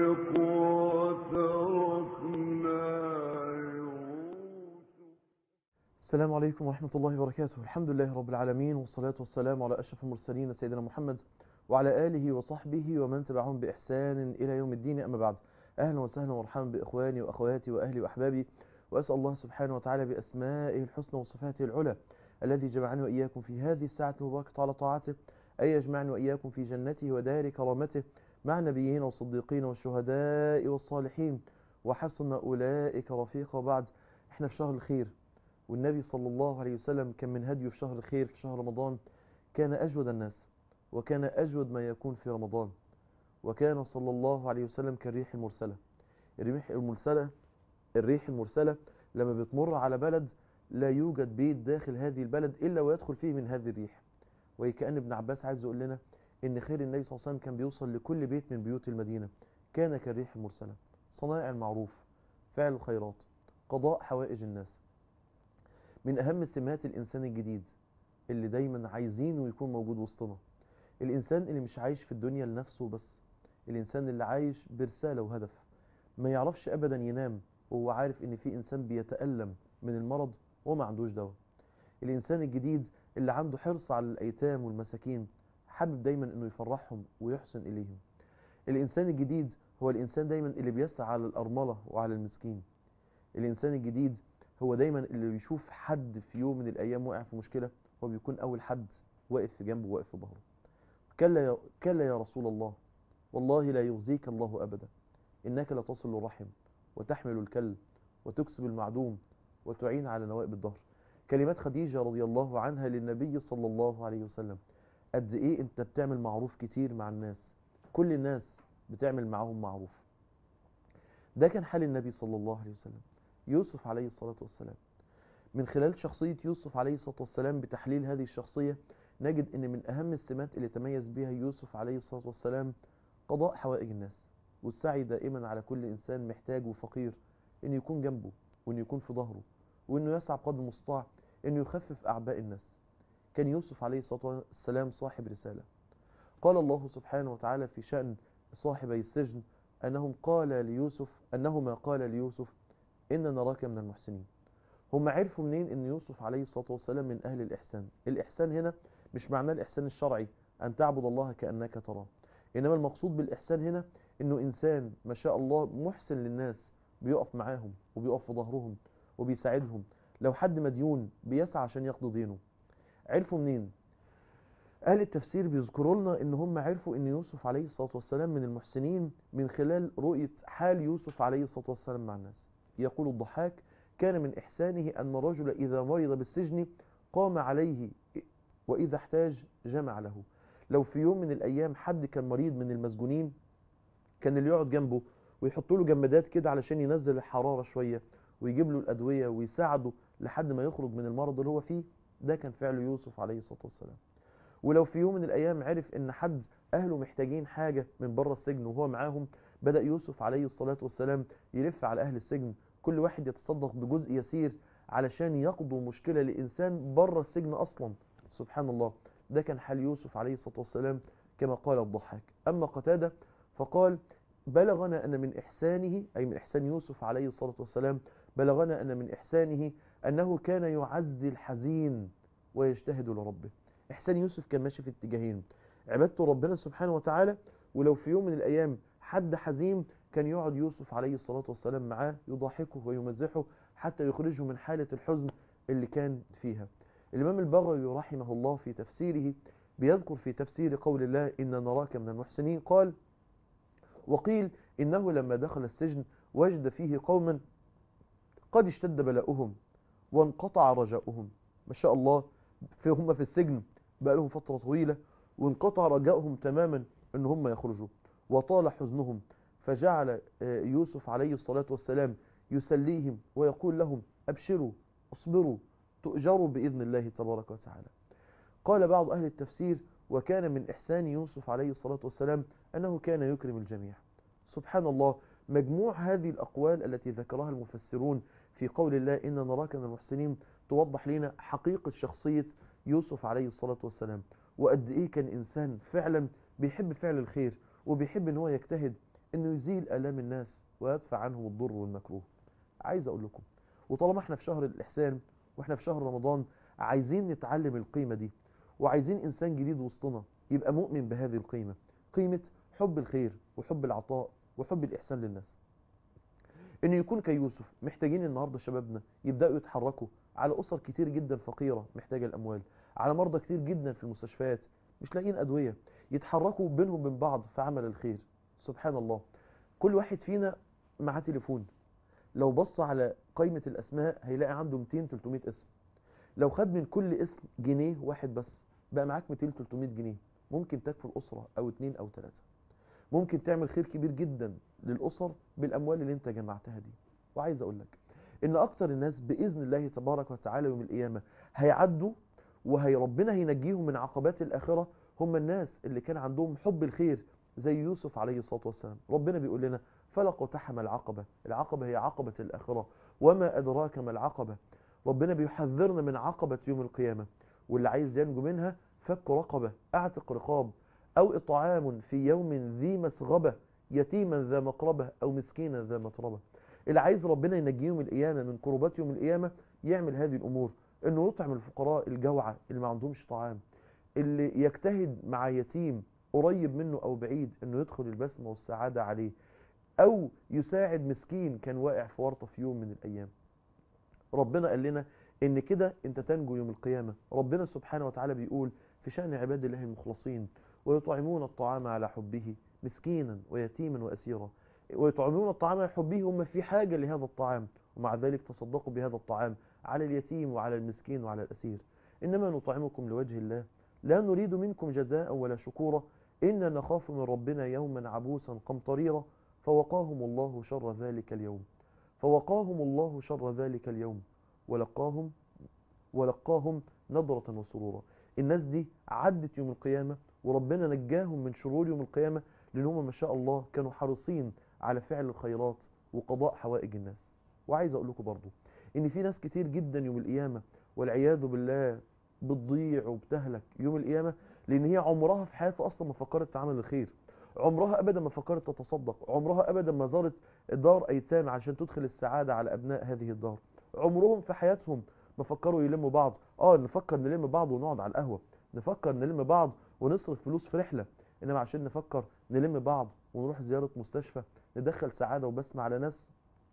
السلام عليكم ورحمة الله وبركاته الحمد لله رب العالمين والصلاة والسلام على أشرف المرسلين سيدنا محمد وعلى آله وصحبه ومن تبعهم بإحسان إلى يوم الدين أما بعد أهلا وسهلا ومرحبا بإخواني وأخواتي وأهلي وأحبابي وأسأل الله سبحانه وتعالى بأسمائه الحسنى وصفاته العلى الذي جمعني وإياكم في هذه الساعة المباركة على طاعته أن يجمعني وإياكم في جنته ودار كرامته مع النبيين والصديقين والشهداء والصالحين وحسن أولئك رفيقا بعد احنا في شهر الخير والنبي صلى الله عليه وسلم كان من هديه في شهر الخير في شهر رمضان كان أجود الناس وكان أجود ما يكون في رمضان وكان صلى الله عليه وسلم كالريح المرسلة الريح المرسلة الريح المرسلة لما بتمر على بلد لا يوجد بيت داخل هذه البلد إلا ويدخل فيه من هذه الريح وكأن ابن عباس عايز يقول لنا إن خير النبي صلى الله عليه وسلم كان بيوصل لكل بيت من بيوت المدينة كان كالريح المرسلة صنائع المعروف فعل الخيرات قضاء حوائج الناس من أهم سمات الإنسان الجديد اللي دايما عايزينه يكون موجود وسطنا الإنسان اللي مش عايش في الدنيا لنفسه بس الإنسان اللي عايش برسالة وهدف ما يعرفش أبدا ينام وهو عارف إن في إنسان بيتألم من المرض وما عندوش دواء الإنسان الجديد اللي عنده حرص على الأيتام والمساكين حابب دايما إنه يفرحهم ويحسن إليهم الإنسان الجديد هو الإنسان دايما اللي بيسعى على الأرملة وعلى المسكين الإنسان الجديد هو دايما اللي بيشوف حد في يوم من الأيام وقع في مشكلة هو بيكون أول حد واقف في جنبه واقف في ظهره كلا يا, كلا يا رسول الله والله لا يخزيك الله أبدا إنك لتصل الرحم وتحمل الكل وتكسب المعدوم وتعين على نوائب الظهر كلمات خديجة رضي الله عنها للنبي صلى الله عليه وسلم قد إيه أنت بتعمل معروف كتير مع الناس كل الناس بتعمل معهم معروف ده كان حال النبي صلى الله عليه وسلم يوسف عليه الصلاة والسلام من خلال شخصية يوسف عليه الصلاة والسلام بتحليل هذه الشخصية نجد ان من اهم السمات اللي تميز بها يوسف عليه الصلاة والسلام قضاء حوائج الناس والسعي دائما على كل انسان محتاج وفقير انه يكون جنبه وانه يكون في ظهره وانه يسعى بقدر المستطاع انه يخفف اعباء الناس كان يوسف عليه الصلاة والسلام صاحب رسالة قال الله سبحانه وتعالى في شأن صاحبي السجن انهم قال ليوسف انهما قال ليوسف إن نراك من المحسنين هم عرفوا منين ان يوسف عليه الصلاة والسلام من أهل الإحسان الإحسان هنا مش معناه الإحسان الشرعي أن تعبد الله كأنك تراه إنما المقصود بالإحسان هنا إنه إنسان ما شاء الله محسن للناس بيقف معاهم وبيقف في ظهرهم وبيساعدهم لو حد مديون بيسعى عشان يقضي دينه عرفوا منين أهل التفسير بيذكروا لنا إن هم عرفوا إن يوسف عليه الصلاة والسلام من المحسنين من خلال رؤية حال يوسف عليه الصلاة والسلام مع الناس يقول الضحاك كان من إحسانه أن الرجل إذا مرض بالسجن قام عليه وإذا احتاج جمع له لو في يوم من الأيام حد كان مريض من المسجونين كان اللي يقعد جنبه ويحط له جمادات كده علشان ينزل الحرارة شوية ويجيب له الأدوية ويساعده لحد ما يخرج من المرض اللي هو فيه ده كان فعل يوسف عليه الصلاة والسلام ولو في يوم من الأيام عرف إن حد أهله محتاجين حاجة من بره السجن وهو معاهم بدأ يوسف عليه الصلاة والسلام يلف على أهل السجن كل واحد يتصدق بجزء يسير علشان يقضوا مشكلة لإنسان بره السجن أصلا سبحان الله ده كان حال يوسف عليه الصلاة والسلام كما قال الضحاك أما قتادة فقال بلغنا أن من إحسانه أي من إحسان يوسف عليه الصلاة والسلام بلغنا أن من إحسانه أنه كان يعزي الحزين ويجتهد لربه إحسان يوسف كان ماشي في اتجاهين عبادته ربنا سبحانه وتعالى ولو في يوم من الأيام حد حزين كان يقعد يوسف عليه الصلاة والسلام معاه يضحكه ويمزحه حتى يخرجه من حالة الحزن اللي كان فيها الإمام البغوي رحمه الله في تفسيره بيذكر في تفسير قول الله إن نراك من المحسنين قال وقيل إنه لما دخل السجن وجد فيه قوما قد اشتد بلاؤهم وانقطع رجاؤهم ما شاء الله في هم في السجن بقى لهم فترة طويلة وانقطع رجاؤهم تماما ان هم يخرجوا وطال حزنهم فجعل يوسف عليه الصلاة والسلام يسليهم ويقول لهم أبشروا اصبروا تؤجروا بإذن الله تبارك وتعالى قال بعض أهل التفسير وكان من إحسان يوسف عليه الصلاة والسلام أنه كان يكرم الجميع سبحان الله مجموع هذه الأقوال التي ذكرها المفسرون في قول الله إن نراك من المحسنين توضح لنا حقيقة شخصية يوسف عليه الصلاة والسلام وقد إيه كان إنسان فعلا بيحب فعل الخير وبيحب ان هو يجتهد انه يزيل الام الناس ويدفع عنهم الضر والمكروه عايز اقول لكم وطالما احنا في شهر الاحسان واحنا في شهر رمضان عايزين نتعلم القيمه دي وعايزين انسان جديد وسطنا يبقى مؤمن بهذه القيمه قيمه حب الخير وحب العطاء وحب الاحسان للناس انه يكون كيوسف محتاجين النهارده شبابنا يبداوا يتحركوا على اسر كتير جدا فقيره محتاجه الاموال على مرضى كتير جدا في المستشفيات مش لاقيين ادويه يتحركوا بينهم وبين بعض في عمل الخير سبحان الله كل واحد فينا معاه تليفون لو بص على قائمه الاسماء هيلاقي عنده 200 300 اسم لو خد من كل اسم جنيه واحد بس بقى معاك 200 300 جنيه ممكن تكفي الاسره او اتنين او ثلاثه ممكن تعمل خير كبير جدا للاسر بالاموال اللي انت جمعتها دي وعايز اقول لك ان اكتر الناس باذن الله تبارك وتعالى يوم القيامه هيعدوا وهي ربنا هينجيهم من عقبات الاخره هم الناس اللي كان عندهم حب الخير زي يوسف عليه الصلاه والسلام ربنا بيقول لنا فلق وتحم العقبه العقبه هي عقبه الاخره وما ادراك ما العقبه ربنا بيحذرنا من عقبه يوم القيامه واللي عايز ينجو منها فك رقبه اعتق رقاب أو إطعام في يوم ذي مسغبة يتيما ذا مقربة أو مسكينا ذا متربة اللي عايز ربنا ينجيه يوم القيامة من كربات يوم القيامة يعمل هذه الأمور إنه يطعم الفقراء الجوعى اللي ما عندهمش طعام اللي يجتهد مع يتيم قريب منه أو بعيد إنه يدخل البسمة والسعادة عليه أو يساعد مسكين كان واقع في ورطة في يوم من الأيام ربنا قال لنا إن كده أنت تنجو يوم القيامة ربنا سبحانه وتعالى بيقول في شأن عباد الله المخلصين ويطعمون الطعام على حبه مسكينا ويتيما وأسيرا ويطعمون الطعام على حبه هم في حاجة لهذا الطعام ومع ذلك تصدقوا بهذا الطعام على اليتيم وعلى المسكين وعلى الأسير إنما نطعمكم لوجه الله لا نريد منكم جزاء ولا شكورا إنا نخاف من ربنا يوما عبوسا قمطريرا فوقاهم الله شر ذلك اليوم فوقاهم الله شر ذلك اليوم ولقاهم ولقاهم نضرة وسرورا الناس دي عدت يوم القيامة وربنا نجاهم من شرور يوم القيامة لأن هم ما شاء الله كانوا حريصين على فعل الخيرات وقضاء حوائج الناس وعايز أقول لكم برضو إن في ناس كتير جدا يوم القيامة والعياذ بالله بتضيع وبتهلك يوم القيامة لأن هي عمرها في حياتها أصلا ما فكرت تعمل الخير عمرها أبدا ما فكرت تتصدق عمرها أبدا ما زارت دار أيتام عشان تدخل السعادة على أبناء هذه الدار عمرهم في حياتهم ما فكروا يلموا بعض اه نفكر نلم بعض ونقعد على القهوة نفكر نلم بعض ونصرف فلوس في رحلة انما عشان نفكر نلم بعض ونروح زيارة مستشفى ندخل سعادة وبسمة على ناس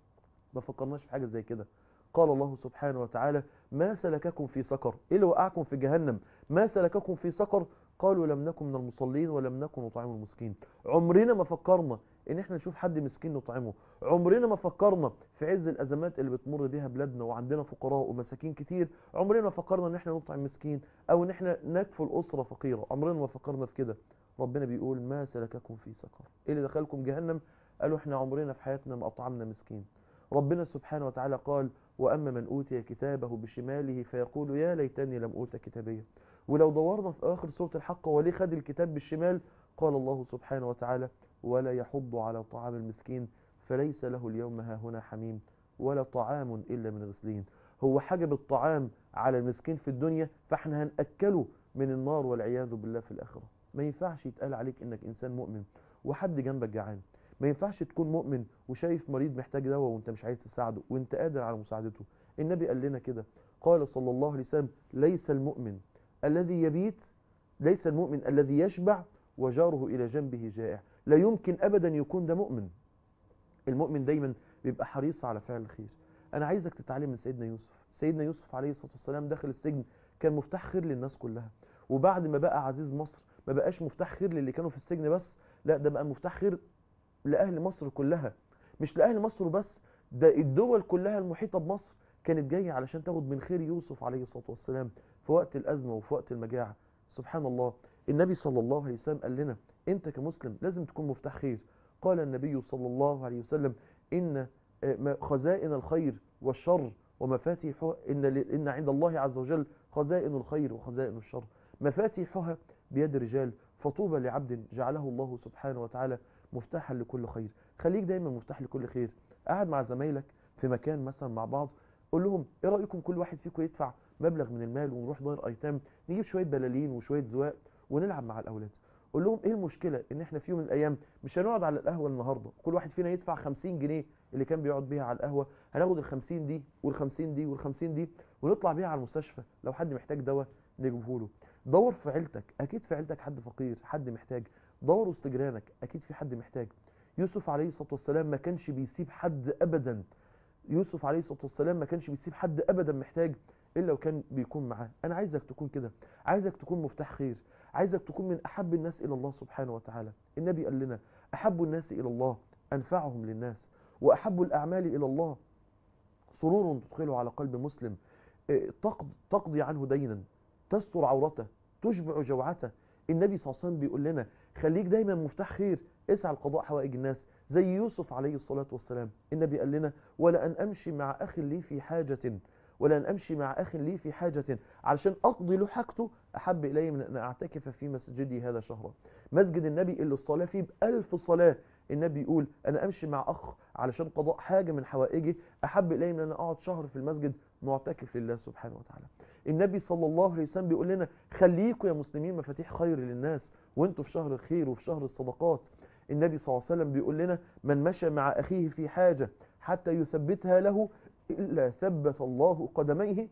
ما فكرناش في حاجة زي كده قال الله سبحانه وتعالى ما سلككم في سقر ايه اللي وقعكم في جهنم ما سلككم في سقر قالوا لم نكن من المصلين ولم نكن نطعم المسكين عمرنا ما فكرنا ان احنا نشوف حد مسكين نطعمه عمرنا ما فكرنا في عز الازمات اللي بتمر بيها بلادنا وعندنا فقراء ومساكين كتير عمرنا ما فكرنا ان احنا نطعم مسكين او ان احنا نكفل اسره فقيره عمرنا ما فكرنا في كده ربنا بيقول ما سلككم في سقر ايه اللي دخلكم جهنم قالوا احنا عمرنا في حياتنا ما اطعمنا مسكين ربنا سبحانه وتعالى قال واما من اوتي كتابه بشماله فيقول يا ليتني لم اوت كتابيه ولو دورنا في اخر سوره الحق وليه خد الكتاب بالشمال قال الله سبحانه وتعالى ولا يحض على طعام المسكين فليس له اليوم ها هنا حميم ولا طعام إلا من غسلين هو حجب الطعام على المسكين في الدنيا فاحنا هنأكله من النار والعياذ بالله في الآخرة ما ينفعش يتقال عليك انك انسان مؤمن وحد جنبك جعان ما ينفعش تكون مؤمن وشايف مريض محتاج دواء وانت مش عايز تساعده وانت قادر على مساعدته النبي قال لنا كده قال صلى الله عليه وسلم ليس المؤمن الذي يبيت ليس المؤمن الذي يشبع وجاره إلى جنبه جائع لا يمكن أبدا يكون ده مؤمن المؤمن دايما بيبقى حريص على فعل الخير أنا عايزك تتعلم من سيدنا يوسف سيدنا يوسف عليه الصلاة والسلام داخل السجن كان مفتاح خير للناس كلها وبعد ما بقى عزيز مصر ما بقاش مفتاح خير للي كانوا في السجن بس لا ده بقى مفتاح خير لأهل مصر كلها مش لأهل مصر بس ده الدول كلها المحيطة بمصر كانت جاية علشان تاخد من خير يوسف عليه الصلاة والسلام في وقت الأزمة وفي وقت المجاعة سبحان الله النبي صلى الله عليه وسلم قال لنا انت كمسلم لازم تكون مفتاح خير قال النبي صلى الله عليه وسلم ان خزائن الخير والشر ومفاتيحها ان ان عند الله عز وجل خزائن الخير وخزائن الشر مفاتيحها بيد رجال فطوبى لعبد جعله الله سبحانه وتعالى مفتاحا لكل خير خليك دايما مفتاح لكل خير قاعد مع زمايلك في مكان مثلا مع بعض قول لهم ايه رايكم كل واحد فيكم يدفع مبلغ من المال ونروح دار ايتام نجيب شويه بلالين وشويه زواق ونلعب مع الاولاد قول لهم ايه المشكله ان احنا في يوم من الايام مش هنقعد على القهوه النهارده كل واحد فينا يدفع 50 جنيه اللي كان بيقعد بيها على القهوه هناخد ال 50 دي وال 50 دي وال 50 دي ونطلع بيها على المستشفى لو حد محتاج دواء نجيبه له دور في عيلتك اكيد في عيلتك حد فقير حد محتاج دور وسط جيرانك اكيد في حد محتاج يوسف عليه الصلاه والسلام ما كانش بيسيب حد ابدا يوسف عليه الصلاه والسلام ما كانش بيسيب حد ابدا محتاج الا وكان بيكون معاه انا عايزك تكون كده عايزك تكون مفتاح خير عايزك تكون من احب الناس الى الله سبحانه وتعالى النبي قال لنا احب الناس الى الله انفعهم للناس واحب الاعمال الى الله سرور تدخله على قلب مسلم إيه، تقض- تقضي عنه دينا تستر عورته تشبع جوعته النبي صلى الله عليه وسلم بيقول لنا خليك دايما مفتاح خير اسعى لقضاء حوائج الناس زي يوسف عليه الصلاة والسلام النبي قال لنا ولا أن أمشي مع أخ لي في حاجة ولا أن أمشي مع أخ لي في حاجة علشان أقضي له حاجته أحب إلي من أن أعتكف في مسجدي هذا شهرا مسجد النبي اللي الصلاة فيه بألف صلاة النبي يقول أنا أمشي مع أخ علشان قضاء حاجة من حوائجي أحب إلي من أن أقعد شهر في المسجد معتكف لله سبحانه وتعالى النبي صلى الله عليه وسلم بيقول لنا خليكم يا مسلمين مفاتيح خير للناس وانتوا في شهر الخير وفي شهر الصدقات النبي صلى الله عليه وسلم بيقول لنا من مشى مع أخيه في حاجة حتى يثبتها له إلا ثبت الله قدميه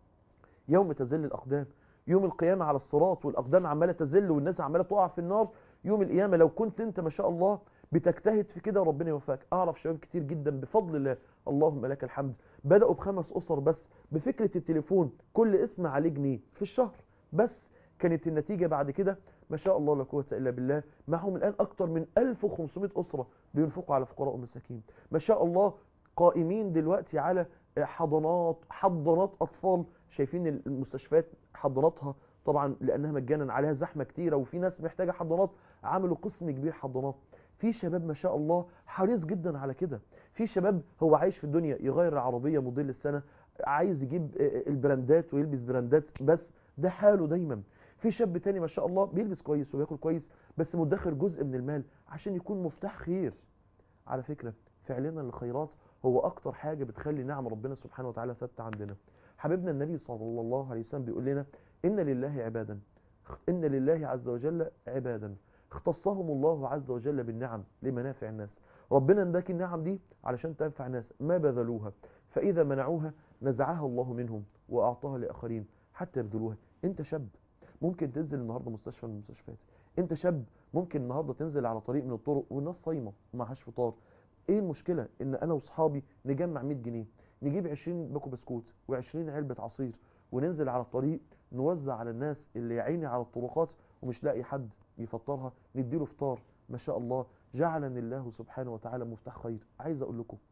يوم تزل الأقدام يوم القيامة على الصراط والأقدام عمالة تزل والناس عمالة تقع في النار يوم القيامة لو كنت انت ما شاء الله بتجتهد في كده ربنا يوفقك أعرف شباب كتير جدا بفضل الله اللهم لك الحمد بدأوا بخمس أسر بس بفكرة التليفون كل اسم عليه جنيه في الشهر بس كانت النتيجة بعد كده ما شاء الله لا قوة إلا بالله معهم الآن أكتر من 1500 أسرة بينفقوا على فقراء ومساكين ما شاء الله قائمين دلوقتي على حضانات حضانات أطفال شايفين المستشفيات حضاناتها طبعا لأنها مجانا عليها زحمة كتيرة وفي ناس محتاجة حضانات عملوا قسم كبير حضانات في شباب ما شاء الله حريص جدا على كده في شباب هو عايش في الدنيا يغير العربية موديل السنة عايز يجيب البراندات ويلبس براندات بس ده حاله دايما في شاب تاني ما شاء الله بيلبس كويس وبياكل كويس بس مدخر جزء من المال عشان يكون مفتاح خير على فكرة فعلنا للخيرات هو اكتر حاجة بتخلي نعم ربنا سبحانه وتعالى ثابتة عندنا حبيبنا النبي صلى الله عليه وسلم بيقول لنا ان لله عبادا ان لله عز وجل عبادا اختصهم الله عز وجل بالنعم لمنافع الناس ربنا اداك النعم دي علشان تنفع الناس ما بذلوها فاذا منعوها نزعها الله منهم واعطاها لاخرين حتى يبذلوها انت شاب ممكن تنزل النهارده مستشفى من المستشفيات انت شاب ممكن النهارده تنزل على طريق من الطرق والناس صايمه ومعهاش فطار ايه المشكله ان انا واصحابي نجمع 100 جنيه نجيب 20 باكو بسكوت و20 علبه عصير وننزل على الطريق نوزع على الناس اللي يعيني على الطرقات ومش لاقي حد يفطرها نديله فطار ما شاء الله جعلني الله سبحانه وتعالى مفتاح خير عايز اقول لكم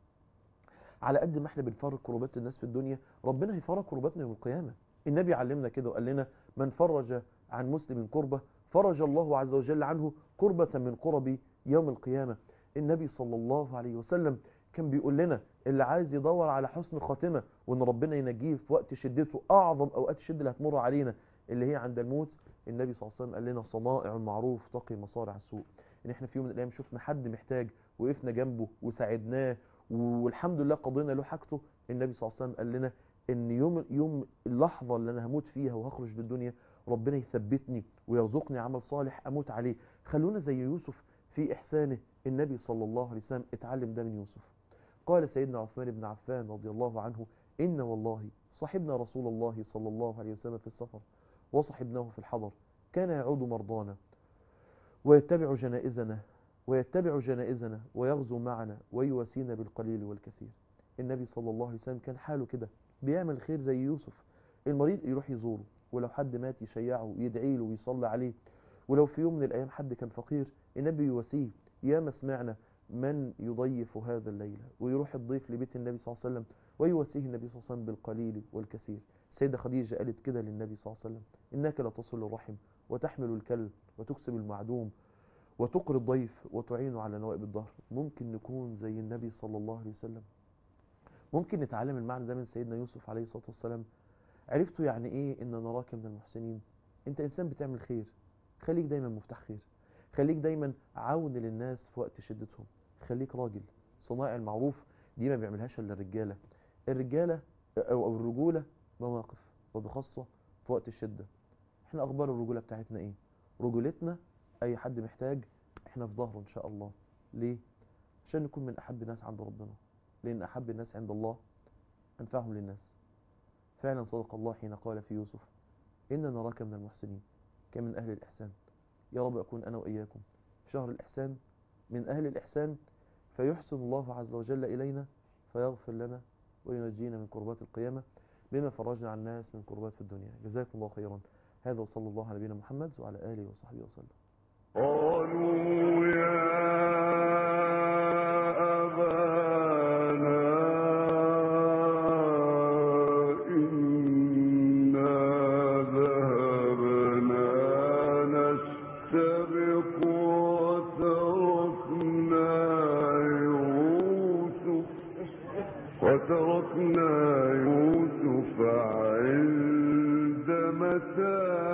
على قد ما احنا بنفرج كروبات الناس في الدنيا ربنا هيفرج كروباتنا يوم القيامه النبي علمنا كده وقال لنا من فرج عن مسلم كربة فرج الله عز وجل عنه كربة من كرب يوم القيامة النبي صلى الله عليه وسلم كان بيقول لنا اللي عايز يدور على حسن خاتمة وان ربنا ينجيه في وقت شدته اعظم اوقات الشدة اللي هتمر علينا اللي هي عند الموت النبي صلى الله عليه وسلم قال لنا صنائع المعروف تقي مصارع السوء ان احنا في يوم من الايام شفنا حد محتاج وقفنا جنبه وساعدناه والحمد لله قضينا له حاجته النبي صلى الله عليه وسلم قال لنا ان يوم يوم اللحظه اللي انا هموت فيها وهخرج للدنيا ربنا يثبتني ويرزقني عمل صالح اموت عليه خلونا زي يوسف في احسانه النبي صلى الله عليه وسلم اتعلم ده من يوسف قال سيدنا عثمان بن عفان رضي الله عنه ان والله صحبنا رسول الله صلى الله عليه وسلم في السفر وصحبناه في الحضر كان يعود مرضانا ويتبع جنائزنا ويتبع جنائزنا ويغزو معنا ويواسينا بالقليل والكثير النبي صلى الله عليه وسلم كان حاله كده بيعمل خير زي يوسف المريض يروح يزوره ولو حد مات يشيعه يدعي له ويصلي عليه ولو في يوم من الأيام حد كان فقير النبي يواسيه يا ما سمعنا من يضيف هذا الليلة ويروح الضيف لبيت النبي صلى الله عليه وسلم ويواسيه النبي صلى الله عليه وسلم بالقليل والكثير سيدة خديجة قالت كده للنبي صلى الله عليه وسلم إنك لتصل الرحم وتحمل الكلب وتكسب المعدوم وتقري الضيف وتعين على نوائب الظهر ممكن نكون زي النبي صلى الله عليه وسلم ممكن نتعلم المعنى ده من سيدنا يوسف عليه الصلاة والسلام عرفتوا يعني ايه ان نراك من المحسنين انت انسان بتعمل خير خليك دايما مفتاح خير خليك دايما عون للناس في وقت شدتهم خليك راجل صنايع المعروف دي ما بيعملهاش الا الرجاله الرجاله او او الرجوله مواقف وبخاصه في وقت الشده احنا اخبار الرجوله بتاعتنا ايه رجولتنا اي حد محتاج احنا في ظهره ان شاء الله ليه عشان نكون من احب الناس عند ربنا لان احب الناس عند الله انفعهم للناس فعلا صدق الله حين قال في يوسف إنا نراك من المحسنين كمن أهل الإحسان يا رب أكون أنا وإياكم في شهر الإحسان من أهل الإحسان فيحسن الله عز وجل إلينا فيغفر لنا وينجينا من كربات القيامة بما فرجنا عن الناس من كربات في الدنيا جزاكم الله خيرا هذا وصلى الله على نبينا محمد وعلى آله وصحبه وسلم قالوا يا أبانا إنا ذهبنا نستبق وتركنا يوسف وتركنا يوسف عند متاعنا